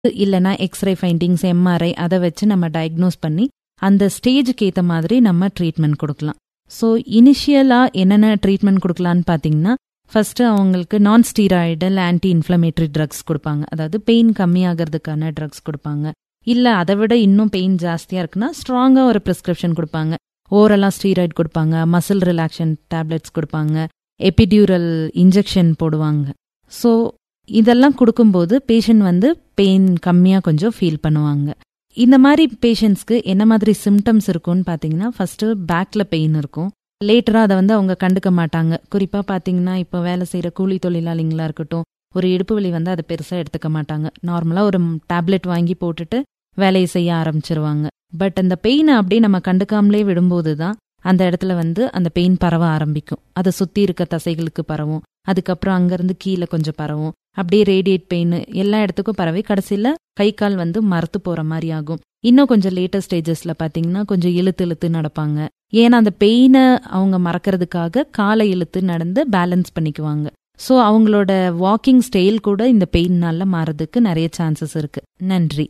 இல்லைன்னா x ray findings MRI அதை வச்சு நம்ம டயக்னோஸ் பண்ணி அந்த ஸ்டேஜுக்கு ஏற்ற மாதிரி நம்ம ட்ரீட்மெண்ட் கொடுக்கலாம் ஸோ இனிஷியலாக என்னென்ன ட்ரீட்மெண்ட் கொடுக்கலான்னு பார்த்தீங்கன்னா ஃபர்ஸ்ட் அவங்களுக்கு நான் ஸ்டீராய்டல் ஆன்டி இன்ஃப்ளமேட்டரி ட்ரக்ஸ் கொடுப்பாங்க அதாவது பெயின் கம்மியாகிறதுக்கான ட்ரக்ஸ் கொடுப்பாங்க இல்லை அதை விட இன்னும் பெயின் ஜாஸ்தியாக இருக்குன்னா ஸ்ட்ராங்காக ஒரு ப்ரிஸ்கிரிப்ஷன் கொடுப்பாங்க ஓரலாக ஸ்டீராய்டு கொடுப்பாங்க மசில் ரிலாக்ஷன் டேப்லெட்ஸ் கொடுப்பாங்க எபிடியூரல் இன்ஜெக்ஷன் போடுவாங்க ஸோ இதெல்லாம் கொடுக்கும்போது பேஷண்ட் வந்து பெயின் கம்மியாக கொஞ்சம் ஃபீல் பண்ணுவாங்க இந்த மாதிரி பேஷண்ட்ஸ்க்கு என்ன மாதிரி சிம்டம்ஸ் இருக்கும்னு பார்த்தீங்கன்னா ஃபர்ஸ்ட் பேக்ல பெயின் இருக்கும் லேட்டராக அதை வந்து அவங்க கண்டுக்க மாட்டாங்க குறிப்பாக பார்த்தீங்கன்னா இப்போ வேலை செய்கிற கூலி தொழிலாளிங்களா இருக்கட்டும் ஒரு இடுப்பு வலி வந்து அதை பெருசாக எடுத்துக்க மாட்டாங்க நார்மலாக ஒரு டேப்லெட் வாங்கி போட்டுட்டு வேலையை செய்ய ஆரம்பிச்சிருவாங்க பட் அந்த பெயினை அப்படியே நம்ம கண்டுக்காமலே விடும்போது தான் அந்த இடத்துல வந்து அந்த பெயின் பரவ ஆரம்பிக்கும் அதை சுற்றி இருக்க தசைகளுக்கு பரவும் அதுக்கப்புறம் அங்கேருந்து கீழே கொஞ்சம் பரவும் அப்படியே ரேடியேட் பெயின் எல்லா இடத்துக்கும் பரவி கடைசியில் கை கால் வந்து மரத்து போகிற மாதிரி ஆகும் இன்னும் கொஞ்சம் லேட்டர் ஸ்டேஜஸில் பார்த்தீங்கன்னா கொஞ்சம் இழுத்து இழுத்து நடப்பாங்க ஏன்னா அந்த பெயினை அவங்க மறக்கிறதுக்காக காலை இழுத்து நடந்து பேலன்ஸ் பண்ணிக்குவாங்க ஸோ அவங்களோட வாக்கிங் ஸ்டைல் கூட இந்த பெயின்னால மாறதுக்கு நிறைய சான்சஸ் இருக்கு நன்றி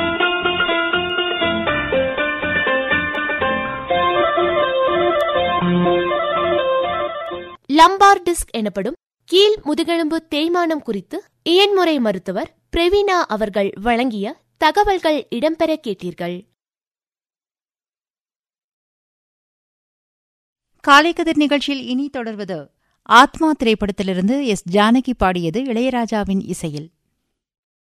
லம்பார் டிஸ்க் எனப்படும் கீழ் முதுகெலும்பு தேய்மானம் குறித்து இயன்முறை மருத்துவர் பிரவீனா அவர்கள் வழங்கிய தகவல்கள் இடம்பெற கேட்டீர்கள் காலை கதிர் நிகழ்ச்சியில் இனி தொடர்வது ஆத்மா திரைப்படத்திலிருந்து எஸ் ஜானகி பாடியது இளையராஜாவின் இசையில்